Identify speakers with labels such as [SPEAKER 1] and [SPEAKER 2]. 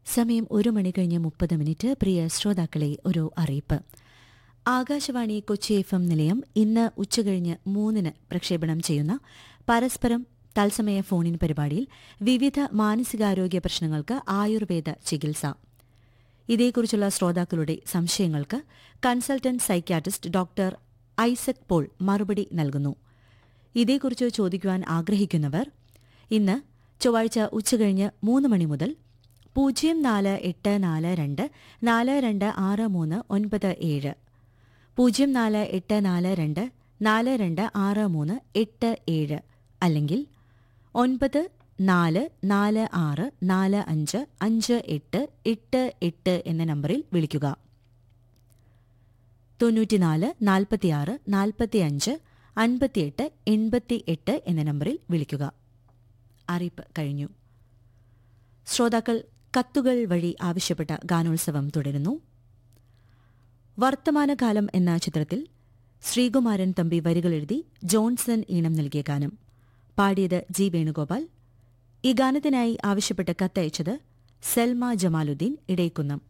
[SPEAKER 1] സമയം ഒരു മണി കഴിഞ്ഞ് മുപ്പത് മിനിറ്റ് പ്രിയ ശ്രോതാക്കളെ ഒരു അറിയിപ്പ് ആകാശവാണി കൊച്ചി എഫ് എം നിലയം ഇന്ന് ഉച്ചകഴിഞ്ഞ് മൂന്നിന് പ്രക്ഷേപണം ചെയ്യുന്ന പരസ്പരം തത്സമയ ഫോണിൻ പരിപാടിയിൽ വിവിധ മാനസികാരോഗ്യ പ്രശ്നങ്ങൾക്ക് ആയുർവേദ ചികിത്സ ഇതേക്കുറിച്ചുള്ള ശ്രോതാക്കളുടെ സംശയങ്ങൾക്ക് consultant psychiatrist doctor Isaac Paul മറുപടി നൽകുന്നു ഇതേക്കുറിച്ച് ചോദിക്കുവാൻ ആഗ്രഹിക്കുന്നവർ ഇന്ന് ചൊവ്വാഴ്ച ഉച്ചകഴിഞ്ഞ് മൂന്ന് മണി മുതൽ പൂജ്യം നാല് എട്ട് നാല് രണ്ട് നാല് രണ്ട് ആറ് മൂന്ന് ഒൻപത് ഏഴ് പൂജ്യം നാല് എട്ട് നാല് രണ്ട് നാല് രണ്ട് ആറ് മൂന്ന് എട്ട് ഏഴ് അല്ലെങ്കിൽ ഒൻപത് നാല് നാല് ആറ് നാല് അഞ്ച് അഞ്ച് എട്ട് എട്ട് എട്ട് എന്ന നമ്പറിൽ വിളിക്കുക തൊണ്ണൂറ്റിനാല് നാൽപ്പത്തിയാറ് നാൽപ്പത്തിയഞ്ച് അൻപത്തിയെട്ട് എൺപത്തി എട്ട് എന്ന നമ്പറിൽ വിളിക്കുക അറിയിപ്പ് കഴിഞ്ഞു ശ്രോതാക്കൾ കത്തുകൾ വഴി ആവശ്യപ്പെട്ട ഗാനോത്സവം തുടരുന്നു വർത്തമാനകാലം എന്ന ചിത്രത്തിൽ ശ്രീകുമാരൻ തമ്പി വരികളെഴുതി ജോൺസൺ ഈണം നൽകിയ ഗാനം പാടിയത് ജി വേണുഗോപാൽ ഈ ഗാനത്തിനായി ആവശ്യപ്പെട്ട കത്തയച്ചത് സെൽമ ജമാലുദ്ദീൻ ഇടയ്ക്കുന്നം